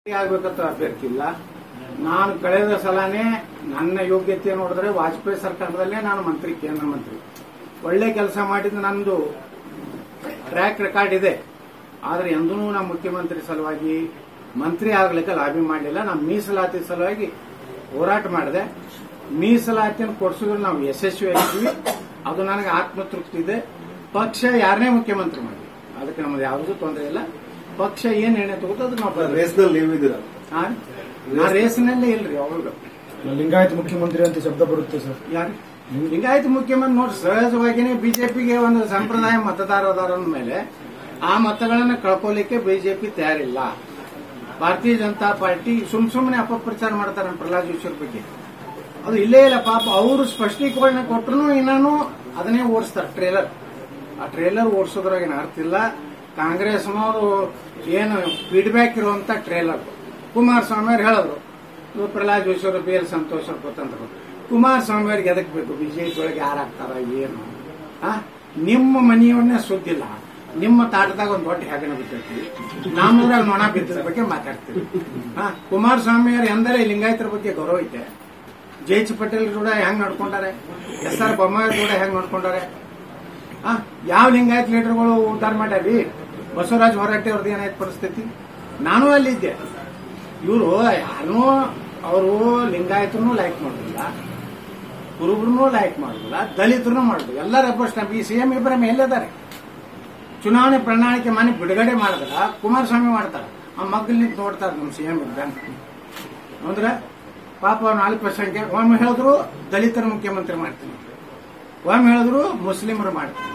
ಆಗ್ಬೇಕಂತ ಅಭ್ಯರ್ಥಿ ಇಲ್ಲ ನಾನು ಕಳೆದ ಸಲನೇ ನನ್ನ ಯೋಗ್ಯತೆ ನೋಡಿದ್ರೆ ವಾಜಪೇಯಿ ಸರ್ಕಾರದಲ್ಲೇ ನಾನು ಮಂತ್ರಿ ಕೇಂದ್ರ ಮಂತ್ರಿ ಒಳ್ಳೆ ಕೆಲಸ ಮಾಡಿದ ನಂದು ಟ್ರ್ಯಾಕ್ ರೆಕಾರ್ಡ್ ಇದೆ ಆದ್ರೆ ಎಂದೂ ನಮ್ಮ ಮುಖ್ಯಮಂತ್ರಿ ಸಲುವಾಗಿ ಮಂತ್ರಿ ಆಗ್ಲಿಕ್ಕೆ ಲಾಬಿ ಮಾಡಲಿಲ್ಲ ನಮ್ಮ ಮೀಸಲಾತಿ ಸಲುವಾಗಿ ಹೋರಾಟ ಮಾಡಿದೆ ಮೀಸಲಾತಿಯನ್ನು ಕೊಡಿಸಿದ್ರೆ ನಾವು ಯಶಸ್ವಿಯಾಗಿದ್ವಿ ಅದು ನನಗೆ ಆತ್ಮತೃಪ್ತಿ ಇದೆ ಪಕ್ಷ ಯಾರನ್ನೇ ಮುಖ್ಯಮಂತ್ರಿ ಮಾಡಿ ಅದಕ್ಕೆ ನಮ್ದು ಯಾವುದೂ ತೊಂದರೆ ಇಲ್ಲ ಪಕ್ಷ ಏನ್ ನಿರ್ಣಯ ತಗೋತೋ ಅದು ನಾವು ಬದಲಾಯಿಸ್ತೀವಿ. ರೇಸ್ನಲ್ಲಿ ನೀವು ಇದ್ದೀರಾ ಆ? ನಾ ರೇಸ್ನಲ್ಲೇ ಇಲ್ರಿ ಅವಾಗ ಲಿಂಗಾಯತ್ ಮುಖ್ಯಮಂತ್ರಿ ಅಂತ ಶಬ್ದ ಬರುತ್ತೆ ಸರ್ ಯಾರು ಹಿಂಗಾಯ್ತು ಮುಖ್ಯಮಂತ್ರಿ ನೋಡಿ ಸಹಜವಾಗಿನೇ ಬಿಜೆಪಿಗೆ ಒಂದು ಸಂಪ್ರದಾಯ ಮತದಾರ ಅದಾರ ಮೇಲೆ ಆ ಮತಗಳನ್ನ ಕಳ್ಕೊಳ್ಳಿಕ್ಕೆ ಬಿಜೆಪಿ ತಯಾರಿಲ್ಲ ಭಾರತೀಯ ಜನತಾ ಪಾರ್ಟಿ ಸುಮ್ ಸುಮ್ಮನೆ ಅಪಪ್ರಚಾರ ಮಾಡ್ತಾರೆ ಪ್ರಹ್ಲಾದ್ ಜೋಶಿ ಬಗ್ಗೆ ಅದು ಇಲ್ಲೇ ಇಲ್ಲ ಪಾಪ ಅವರು ಸ್ಪಷ್ಟೀಕರಣ ಕೊಟ್ಟರು ಇನ್ನೂ ಅದನ್ನೇ ಓಡಿಸ್ತಾರೆ ಟ್ರೇಲರ್ ಆ ಟ್ರೇಲರ್ ಓಡಿಸೋದ್ರಾಗ ಏನು ಅರ್ಥ ಇಲ್ಲ ಕಾಂಗ್ರೆಸ್ನವರು ಏನು ಫೀಡ್ಬ್ಯಾಕ್ ಇರುವಂತ ಟ್ರೇಲರ್ ಕುಮಾರಸ್ವಾಮಿ ಅವ್ರು ಹೇಳಿದ್ರು ಇವ್ರು ಪ್ರಹ್ಲಾದ್ ಜೋಶಿ ಅವರು ಬಿ ಎಲ್ ಸಂತೋಷ್ ಅವ್ರು ಗೊತ್ತಂದ್ರು ಕುಮಾರಸ್ವಾಮಿ ಅವ್ರಿಗೆ ಎದಕ್ ಬೇಕು ಬಿಜೆಪಿ ಒಳಗೆ ಯಾರಾಗ್ತಾರ ಏನು ಆ? ನಿಮ್ಮ ಮನೆಯವನ್ನೇ ಸುದ್ದಿಲ್ಲ ನಿಮ್ಮ ತಾಟದಾಗ ಒಂದು ದೊಡ್ಡ ಹೆಗಣ ಬಿದ್ದೈತಿ ನಮ್ಮೂರಾಗ ನೊಣ ಬಿದ್ದರ ಬಗ್ಗೆ ಮಾತಾಡ್ತೀವಿ ಆ, ಕುಮಾರಸ್ವಾಮಿ ಅವ್ರು ಎಂದರೆ ಲಿಂಗಾಯತರ ಬಗ್ಗೆ ಗೌರವ ಐತೆ ಜೆ ಎಚ್ ಪಟೇಲ್ ಕೂಡ ಹೆಂಗ್ ನಡ್ಕೊಂಡಾರೆ ಎಸ್ ಆರ್ ಬೊಮ್ಮಾಯಿ ಕೂಡ ಹೆಂಗ್ ನಡ್ಕೊಂಡಾರೆ ಆ, ಯಾವ ಲಿಂಗಾಯತ್ ಲೀಡರ್ಗಳು ಉದ್ಧಾರ ಮಾಡ್ಯಾರಿ ಬಸವರಾಜ ಹೊರಟ್ಟಿ ಅವ್ರದ್ದು ಏನಾಯ್ತು ಪರಿಸ್ಥಿತಿ ನಾನು ಅಲ್ಲಿದ್ದೆ ಇವರು ಯಾರನ್ನೂ ಅವರು ಲಿಂಗಾಯತರನ್ನೂ ಲೈಕ್ ಮಾಡೋದಿಲ್ಲ ಕುರುಬ್ರನ್ನೂ ಲೈಕ್ ಮಾಡೋದಿಲ್ಲ ದಲಿತರನ್ನೂ ಮಾಡೋದು ಎಲ್ಲ ರಬ್ಬರ್ ಸ್ಟಾಂಪ್ ಈ ಸಿಎಂ ಇಬ್ರಾಹಿಂ ಎಲ್ಲಿದ್ದಾರೆ ಚುನಾವಣೆ ಪ್ರಣಾಳಿಕೆ ಮನೆ ಬಿಡುಗಡೆ ಮಾಡಿದ್ರ ಕುಮಾರಸ್ವಾಮಿ ಮಾಡ್ತಾರ ಆ ಮಗ್ಗಲ್ ನಿಂತು ನೋಡ್ತಾರೆ ನಮ್ಮ ಸಿಎಂ ಇಬ್ರಾಹಿಂ ಅಂದ್ರೆ ಪಾಪ ಅವ್ರು ನಾಲ್ಕು ಪರ್ಸೆಂಟ್ ಒಮ್ಮೆ ಹೇಳಿದ್ರು ದಲಿತರ ಮುಖ್ಯಮಂತ್ರಿ ಮಾಡ್ತೀನಿ ಒಮ್ಮೆ ಹೇಳಿದ್ರು ಮುಸ್ಲಿಮರು ಮಾಡ್ತೀನಿ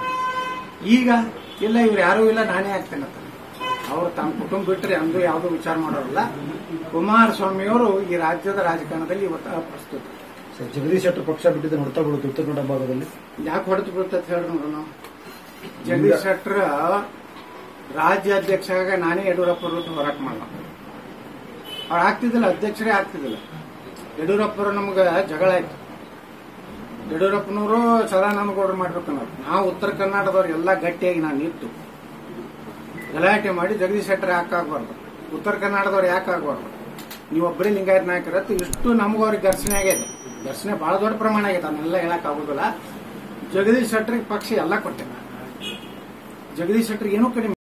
ಈಗ ಇಲ್ಲ ಇವ್ರು ಯಾರೂ ಇಲ್ಲ ನಾನೇ ಆಗ್ತೇನೆ ಅಂತ ಅವ್ರು ತಮ್ಮ ಕುಟುಂಬ ಬಿಟ್ಟರೆ ಅಂದು ಯಾವುದೂ ವಿಚಾರ ಮಾಡೋರಲ್ಲ ಕುಮಾರಸ್ವಾಮಿಯವರು ಈ ರಾಜ್ಯದ ರಾಜಕಾರಣದಲ್ಲಿ ಇವತ್ತು ಅಪ್ರಸ್ತುತ ಸರ್ ಜಗದೀಶ್ ಶೆಟ್ಟರ್ ಪಕ್ಷ ಬಿಟ್ಟಿದ್ದು ನೋಡ್ತಾ ಬಿಡುತ್ತೆ ಉತ್ತರ ಕನ್ನಡ ಭಾಗದಲ್ಲಿ ಯಾಕೆ ಹೊಡೆದು ಬೀಳ್ತದೆ ಹೇಳ್ರಿ ನೋಡೋಣ ಜಗದೀಶ್ ಶೆಟ್ಟರ್ ರಾಜ್ಯ ಅಧ್ಯಕ್ಷ ಆಗ ನಾನೇ ಯಡಿಯೂರಪ್ಪ ವಿರುದ್ಧ ಹೋರಾಟ ಮಾಡಲ್ಲ ಅವ್ರು ಆಗ್ತಿದ್ದಿಲ್ಲ ಅಧ್ಯಕ್ಷರೇ ಆಗ್ತಿದ್ದಿಲ್ಲ ಯಡಿಯೂರಪ್ಪರು ನಮ್ಗೆ ಜಗಳ ಆಯ್ತು ಯಡಿಯೂರಪ್ಪನವರು ಸದಾನಂದಗೌಡರು ಮಾಡ್ಬೇಕು ನಾವು ನಾವು ಉತ್ತರ ಕರ್ನಾಟಕದವ್ರು ಎಲ್ಲ ಗಟ್ಟಿಯಾಗಿ ನಾನು ನಿಂತು ಗಲಾಟೆ ಮಾಡಿ ಜಗದೀಶ್ ಶೆಟ್ಟರ್ ಯಾಕೆ ಆಗ್ಬಾರ್ದು ಉತ್ತರ ಕರ್ನಾಟಕದವ್ರು ಯಾಕೆ ಆಗ್ಬಾರ್ದು ನೀವೊಬ್ಬರೇ ಲಿಂಗಾಯತ್ ನಾಯಕರತ್ತು ಇಷ್ಟು ನಮಗೂ ಅವ್ರಿಗೆ ಘರ್ಷಣೆ ಆಗೈತೆ ಘರ್ಷಣೆ ಬಹಳ ದೊಡ್ಡ ಪ್ರಮಾಣ ಆಗೈತೆ ಅದನ್ನೆಲ್ಲ ಹೇಳಕ್ ಆಗೋದಿಲ್ಲ ಜಗದೀಶ್ ಶೆಟ್ಟರ್ಗೆ ಪಕ್ಷ ಎಲ್ಲ ಕೊಟ್ಟೆ ಜಗದೀಶ್ ಶೆಟ್ಟರ್ಗೆ ಏನೂ ಕಡಿಮೆ